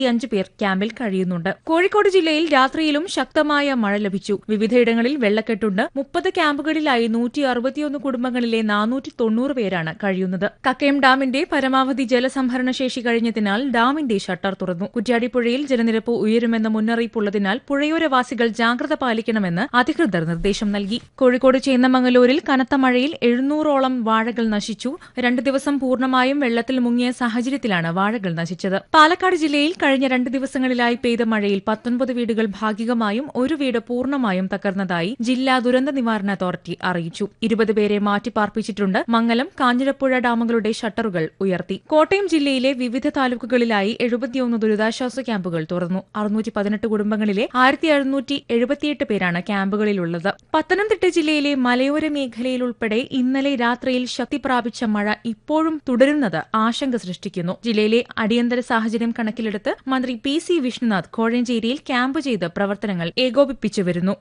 അഞ്ച് പേർ ക്യാമ്പിൽ കഴിയുന്നുണ്ട് കോഴിക്കോട് ജില്ലയിൽ രാത്രിയിലും ശക്തമായ മഴ ലഭിച്ചു വിവിധയിടങ്ങളിൽ വെള്ളക്കെട്ടുണ്ട് മുപ്പത് ക്യാമ്പുകളിലായി നൂറ്റി അറുപത്തിയൊന്ന് കുടുംബങ്ങളിലെ നാനൂറ്റി തൊണ്ണൂറ് പേരാണ് കഴിയുന്നത് കക്കയം ഡാമിന്റെ പരമാവധി ജലസംഭരണ ശേഷി കഴിഞ്ഞതിനാൽ ഡാമിന്റെ ഷട്ടർ തുറന്നു കുറ്റ്യാടിപ്പുഴയിൽ ജലനിരപ്പ് ഉയരുമെന്ന മുന്നറിയിപ്പുള്ളതിനാൽ പുഴയോരവാസികൾ ജാഗ്രത പാലിക്കണമെന്ന് അധികൃതർ നിർദ്ദേശം നൽകി കോഴിക്കോട് ചേന്നമംഗലൂരിൽ കനത്ത മഴയിൽ എഴുന്നൂറോളം വാഴകൾ നശിച്ചു രണ്ട് ദിവസം പൂർണ്ണമായും വെള്ളത്തിൽ മുങ്ങിയ സാഹചര്യത്തിലാണ് വാഴകൾ നശിച്ചത് പാലക്കാട് ജില്ലയിൽ കഴിഞ്ഞ രണ്ട് ദിവസങ്ങളിലായി പെയ്ത മഴയിൽ പത്തൊൻപത് വീടുകൾ ഭാഗികമായും ഒരു വീട് പൂർണ്ണമായും തകർന്നതായി ജില്ലാ ദുരന്ത നിവാരണ അതോറിറ്റി അറിയിച്ചു ഇരുപത് പേരെ മാറ്റിപ്പാർപ്പിച്ചിട്ടുണ്ട് മംഗലം കാഞ്ഞിരപ്പുഴ ഡാമുകളുടെ ഷട്ടറുകൾ ഉയർത്തി കോട്ടയം ജില്ലയിലെ വിവിധ താലൂക്കുകളിലായി എഴുപത്തിയൊന്ന് ദുരിതാശ്വാസ ക്യാമ്പുകൾ തുറന്നു അറുന്നൂറ്റി പതിനെട്ട് കുടുംബങ്ങളിലെ ആയിരത്തി എഴുന്നൂറ്റി എഴുപത്തിയെട്ട് പേരാണ് ക്യാമ്പുകളിലുള്ളത് പത്തനംതിട്ട ജില്ലയിലെ മലയോര മേഖലയിൽ ഉൾപ്പെടെ ഇന്നലെ രാത്രിയിൽ ശക്തി പ്രാപിച്ച മഴ ഇപ്പോഴും തുടരുന്നത് ആശങ്ക സൃഷ്ടിക്കുന്നു ജില്ലയിലെ അടിയന്തര സാഹചര്യം കണക്കിലെടുത്ത് മന്ത്രി പി സി വിഷ്ണുനാഥ് കോഴഞ്ചേരിയിൽ ക്യാമ്പ് ചെയ്ത് പ്രവർത്തനങ്ങൾ ഏകോപിപ്പിച്ചു വരുന്നു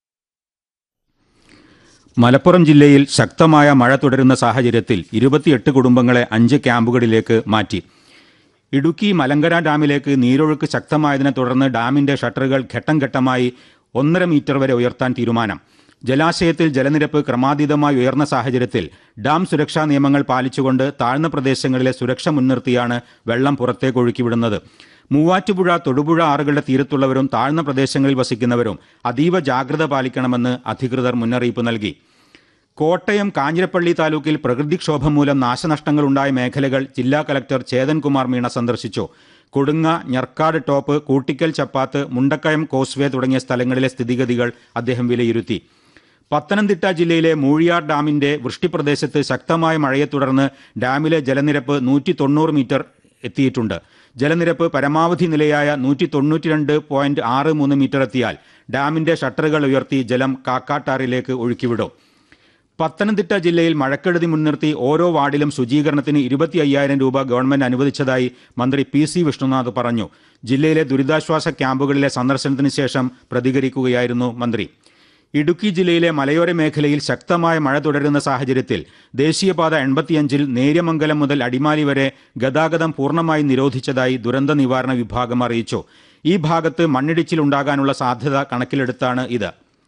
മലപ്പുറം ജില്ലയിൽ ശക്തമായ മഴ തുടരുന്ന സാഹചര്യത്തിൽ ഇരുപത്തിയെട്ട് കുടുംബങ്ങളെ അഞ്ച് ക്യാമ്പുകളിലേക്ക് മാറ്റി ഇടുക്കി മലങ്കര ഡാമിലേക്ക് നീരൊഴുക്ക് ശക്തമായതിനെ തുടർന്ന് ഡാമിന്റെ ഷട്ടറുകൾ ഘട്ടം ഘട്ടമായി ഒന്നര മീറ്റർ വരെ ഉയർത്താൻ തീരുമാനം ജലാശയത്തിൽ ജലനിരപ്പ് ക്രമാതീതമായി ഉയർന്ന സാഹചര്യത്തിൽ ഡാം സുരക്ഷാ നിയമങ്ങൾ പാലിച്ചുകൊണ്ട് താഴ്ന്ന പ്രദേശങ്ങളിലെ സുരക്ഷ മുൻനിർത്തിയാണ് വെള്ളം പുറത്തേക്ക് ഒഴുക്കിവിടുന്നത് മൂവാറ്റുപുഴ തൊടുപുഴ ആറുകളുടെ തീരത്തുള്ളവരും താഴ്ന്ന പ്രദേശങ്ങളിൽ വസിക്കുന്നവരും അതീവ ജാഗ്രത പാലിക്കണമെന്ന് അധികൃതർ മുന്നറിയിപ്പ് നൽകി കോട്ടയം കാഞ്ഞിരപ്പള്ളി താലൂക്കിൽ പ്രകൃതിക്ഷോഭം മൂലം നാശനഷ്ടങ്ങളുണ്ടായ മേഖലകൾ ജില്ലാ കലക്ടർ ചേതൻകുമാർ മീണ സന്ദർശിച്ചു കൊടുങ്ങ ഞർക്കാട് ടോപ്പ് കൂട്ടിക്കൽ ചപ്പാത്ത് മുണ്ടക്കയം കോസ്വേ തുടങ്ങിയ സ്ഥലങ്ങളിലെ സ്ഥിതിഗതികൾ അദ്ദേഹം വിലയിരുത്തി പത്തനംതിട്ട ജില്ലയിലെ മൂഴിയാർ ഡാമിന്റെ വൃഷ്ടിപ്രദേശത്ത് ശക്തമായ മഴയെ തുടർന്ന് ഡാമിലെ ജലനിരപ്പ് നൂറ്റി തൊണ്ണൂറ് മീറ്റർ എത്തിയിട്ടുണ്ട് ജലനിരപ്പ് പരമാവധി നിലയായ നൂറ്റി തൊണ്ണൂറ്റിരണ്ട് പോയിന്റ് ആറ് മൂന്ന് മീറ്റർ എത്തിയാൽ ഡാമിന്റെ ഷട്ടറുകൾ ഉയർത്തി ജലം കാക്കാട്ടാറിലേക്ക് ഒഴുക്കിവിടും പത്തനംതിട്ട ജില്ലയിൽ മഴക്കെടുതി മുൻനിർത്തി ഓരോ വാർഡിലും ശുചീകരണത്തിന് ഇരുപത്തി അയ്യായിരം രൂപ ഗവൺമെന്റ് അനുവദിച്ചതായി മന്ത്രി പി സി വിഷ്ണുനാഥ് പറഞ്ഞു ജില്ലയിലെ ദുരിതാശ്വാസ ക്യാമ്പുകളിലെ സന്ദർശനത്തിന് ശേഷം പ്രതികരിക്കുകയായിരുന്നു മന്ത്രി ഇടുക്കി ജില്ലയിലെ മലയോര മേഖലയിൽ ശക്തമായ മഴ തുടരുന്ന സാഹചര്യത്തിൽ ദേശീയപാത എൺപത്തിയഞ്ചിൽ നേര്യമംഗലം മുതൽ അടിമാലി വരെ ഗതാഗതം പൂർണ്ണമായി നിരോധിച്ചതായി ദുരന്ത നിവാരണ വിഭാഗം അറിയിച്ചു ഈ ഭാഗത്ത് മണ്ണിടിച്ചിലുണ്ടാകാനുള്ള സാധ്യത കണക്കിലെടുത്താണ് ഇത്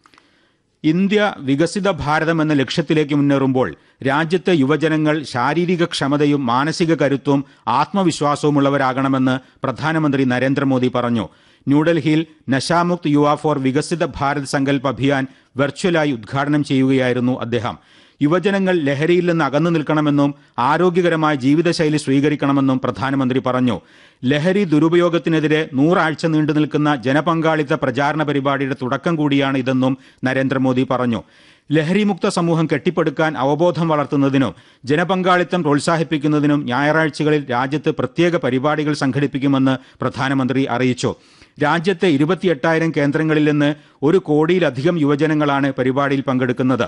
ഇന്ത്യ വികസിത ഭാരതം എന്ന ലക്ഷ്യത്തിലേക്ക് മുന്നേറുമ്പോൾ രാജ്യത്തെ യുവജനങ്ങൾ ശാരീരിക ക്ഷമതയും മാനസിക കരുത്തും ആത്മവിശ്വാസവുമുള്ളവരാകണമെന്ന് പ്രധാനമന്ത്രി നരേന്ദ്രമോദി പറഞ്ഞു ന്യൂഡൽഹിയിൽ നശാമുക്ത് യുവ ഫോർ വികസിത ഭാരത് സങ്കല്പ് അഭിയാൻ വെർച്വലായി ഉദ്ഘാടനം ചെയ്യുകയായിരുന്നു അദ്ദേഹം യുവജനങ്ങൾ ലഹരിയിൽ നിന്ന് അകന്നു നിൽക്കണമെന്നും ആരോഗ്യകരമായ ജീവിതശൈലി സ്വീകരിക്കണമെന്നും പ്രധാനമന്ത്രി പറഞ്ഞു ലഹരി ദുരുപയോഗത്തിനെതിരെ നൂറാഴ്ച നീണ്ടു നിൽക്കുന്ന ജനപങ്കാളിത്ത പ്രചാരണ പരിപാടിയുടെ തുടക്കം കൂടിയാണ് ഇതെന്നും നരേന്ദ്രമോദി പറഞ്ഞു ലഹരിമുക്ത സമൂഹം കെട്ടിപ്പടുക്കാൻ അവബോധം വളർത്തുന്നതിനും ജനപങ്കാളിത്തം പ്രോത്സാഹിപ്പിക്കുന്നതിനും ഞായറാഴ്ചകളിൽ രാജ്യത്ത് പ്രത്യേക പരിപാടികൾ സംഘടിപ്പിക്കുമെന്ന് പ്രധാനമന്ത്രി അറിയിച്ചു രാജ്യത്തെ ഇരുപത്തിയെട്ടായിരം കേന്ദ്രങ്ങളിൽ നിന്ന് ഒരു കോടിയിലധികം യുവജനങ്ങളാണ് പരിപാടിയിൽ പങ്കെടുക്കുന്നത്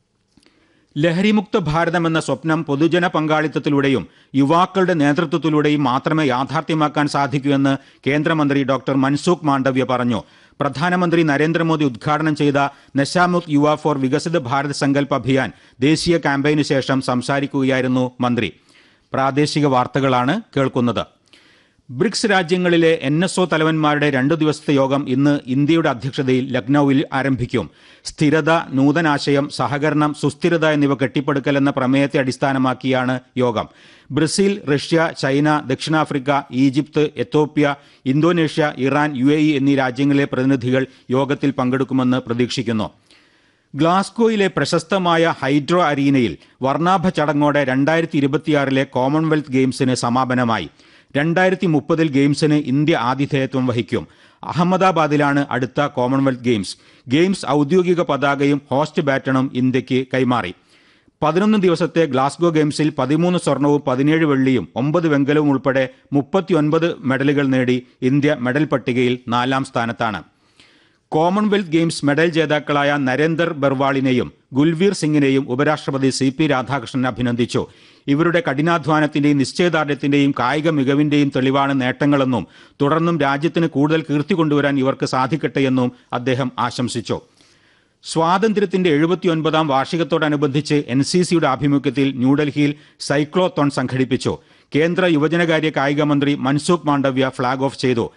ലഹരിമുക്ത ഭാരതം എന്ന സ്വപ്നം പൊതുജന പങ്കാളിത്തത്തിലൂടെയും യുവാക്കളുടെ നേതൃത്വത്തിലൂടെയും മാത്രമേ യാഥാർത്ഥ്യമാക്കാൻ സാധിക്കൂ എന്ന് കേന്ദ്രമന്ത്രി ഡോക്ടർ മൻസൂഖ് മാണ്ഡവ്യ പറഞ്ഞു പ്രധാനമന്ത്രി നരേന്ദ്രമോദി ഉദ്ഘാടനം ചെയ്ത നശാമുക്ത് യുവ ഫോർ വികസിത ഭാരത് സങ്കല്പ് അഭിയാൻ ദേശീയ ക്യാമ്പയിനു ശേഷം സംസാരിക്കുകയായിരുന്നു മന്ത്രി പ്രാദേശിക വാർത്തകളാണ് കേൾക്കുന്നത് ബ്രിക്സ് രാജ്യങ്ങളിലെ എൻ എസ് ഒ തലവന്മാരുടെ രണ്ടു ദിവസത്തെ യോഗം ഇന്ന് ഇന്ത്യയുടെ അധ്യക്ഷതയിൽ ലക്നൌവിൽ ആരംഭിക്കും സ്ഥിരത നൂതനാശയം സഹകരണം സുസ്ഥിരത എന്നിവ കെട്ടിപ്പടുക്കൽ എന്ന പ്രമേയത്തെ അടിസ്ഥാനമാക്കിയാണ് യോഗം ബ്രസീൽ റഷ്യ ചൈന ദക്ഷിണാഫ്രിക്ക ഈജിപ്ത് എത്തോപ്യ ഇന്തോനേഷ്യ ഇറാൻ യു എന്നീ രാജ്യങ്ങളിലെ പ്രതിനിധികൾ യോഗത്തിൽ പങ്കെടുക്കുമെന്ന് പ്രതീക്ഷിക്കുന്നു ഗ്ലാസ്ഗോയിലെ പ്രശസ്തമായ ഹൈഡ്രോ അരീനയിൽ വർണ്ണാഭ ചടങ്ങോടെ രണ്ടായിരത്തി ഇരുപത്തിയാറിലെ കോമൺവെൽത്ത് ഗെയിംസിന് സമാപനമായി രണ്ടായിരത്തി മുപ്പതിൽ ഗെയിംസിന് ഇന്ത്യ ആതിഥേയത്വം വഹിക്കും അഹമ്മദാബാദിലാണ് അടുത്ത കോമൺവെൽത്ത് ഗെയിംസ് ഗെയിംസ് ഔദ്യോഗിക പതാകയും ഹോസ്റ്റ് ബാറ്റണും ഇന്ത്യക്ക് കൈമാറി പതിനൊന്ന് ദിവസത്തെ ഗ്ലാസ്ഗോ ഗെയിംസിൽ പതിമൂന്ന് സ്വർണവും പതിനേഴ് വെള്ളിയും ഒമ്പത് വെങ്കലവും ഉൾപ്പെടെ മുപ്പത്തിയൊൻപത് മെഡലുകൾ നേടി ഇന്ത്യ മെഡൽ പട്ടികയിൽ നാലാം സ്ഥാനത്താണ് കോമൺവെൽത്ത് ഗെയിംസ് മെഡൽ ജേതാക്കളായ നരേന്ദർ ബർവാളിനെയും ഗുൽവീർ സിംഗിനെയും ഉപരാഷ്ട്രപതി സി പി രാധാകൃഷ്ണൻ അഭിനന്ദിച്ചു ഇവരുടെ കഠിനാധ്വാനത്തിന്റെയും നിശ്ചയദാർഢ്യത്തിന്റെയും കായിക മികവിന്റെയും തെളിവാണ് നേട്ടങ്ങളെന്നും തുടർന്നും രാജ്യത്തിന് കൂടുതൽ കീർത്തി കൊണ്ടുവരാൻ ഇവർക്ക് സാധിക്കട്ടെയെന്നും അദ്ദേഹം ആശംസിച്ചു സ്വാതന്ത്ര്യത്തിന്റെ എഴുപത്തിയൊൻപതാം വാർഷികത്തോടനുബന്ധിച്ച് എൻ സി സിയുടെ ആഭിമുഖ്യത്തിൽ ന്യൂഡൽഹിയിൽ സൈക്ലോത്തോൺ സംഘടിപ്പിച്ചു കേന്ദ്ര യുവജനകാര്യ കായിക മന്ത്രി മൻസുഖ് മാണ്ഡവ്യ ഫ്ളാഗ് ഓഫ് ചെയ്തു